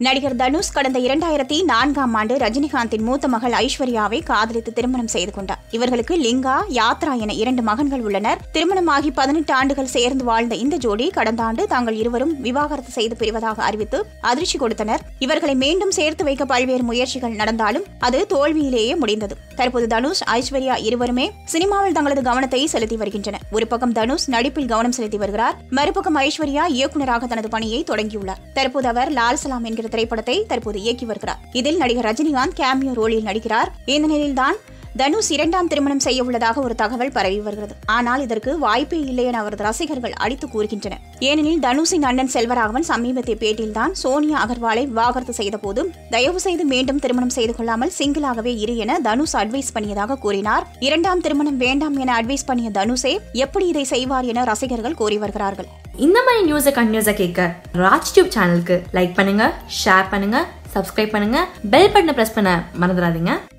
நடிகர் தனுஷ் கடந்த இரண்டாயிரத்தி நான்காம் ஆண்டு ரஜினிகாந்தின் மூத்த மகள் ஐஸ்வர்யாவை காதலித்து திருமணம் செய்து கொண்டார் இவர்களுக்கு லிங்கா யாத்ரா என இரண்டு மகன்கள் உள்ளனர் திருமணமாகி பதினெட்டு ஆண்டுகள் சேர்ந்து வாழ்ந்த இந்த ஜோடி கடந்த ஆண்டு தாங்கள் இருவரும் விவாகரத்து செய்து பிரிவதாக அறிவித்து அதிர்ச்சி கொடுத்தனர் இவர்களை மீண்டும் சேர்த்து வைக்க பல்வேறு முயற்சிகள் நடந்தாலும் அது தோல்வியிலேயே முடிந்தது தற்போது தனுஷ் ஐஸ்வர்யா இருவருமே சினிமாவில் தங்களது கவனத்தை செலுத்தி வருகின்றனர் ஒரு பக்கம் தனுஷ் நடிப்பில் கவனம் செலுத்தி வருகிறார் மறுபக்கம் ஐஸ்வர்யா இயக்குநராக தனது பணியை தொடங்கியுள்ளார் தற்போது அவர் லால் சலாம் என்கிற திரைப்படத்தை தற்போது இயக்கி வருகிறார் இதில் நடிகர் ரஜினிகாந்த் கேமியோ ரோலில் நடிக்கிறார் இந்த நிலையில்தான் தனுஷ் இரண்டாம் திருமணம் செய்ய உள்ளதாக ஒரு தகவல் பரவி வருகிறது ஆனால் இதற்கு வாய்ப்பே இல்லை என அவரது ரசிகர்கள் அடித்து கூறுகின்றனர் ஏனெனில் தனுஷின் அண்ணன் செல்வராகவன் சமீபத்திய பேட்டியில்தான் சோனியா அகர்வாலை விவாகரத்து செய்த போது தயவு செய்து மீண்டும் திருமணம் செய்து கொள்ளாமல் சிங்கிளாகவே இரு என தனுஷ் அட்வைஸ் பண்ணியதாக கூறினார் இரண்டாம் திருமணம் வேண்டாம் என அட்வைஸ் பண்ணிய தனுஷே எப்படி இதை செய்வார் என ரசிகர்கள் கூறி வருகிறார்கள் இந்த மாதிரி நியூஸை கண்டினியூஸாக கேட்க ராஜ் டியூப் சேனலுக்கு லைக் பண்ணுங்க ஷேர் பண்ணுங்க சப்ஸ்கிரைப் பண்ணுங்க பெல் பட்டனை ப்ரெஸ் பண்ண மறந்துடாதீங்க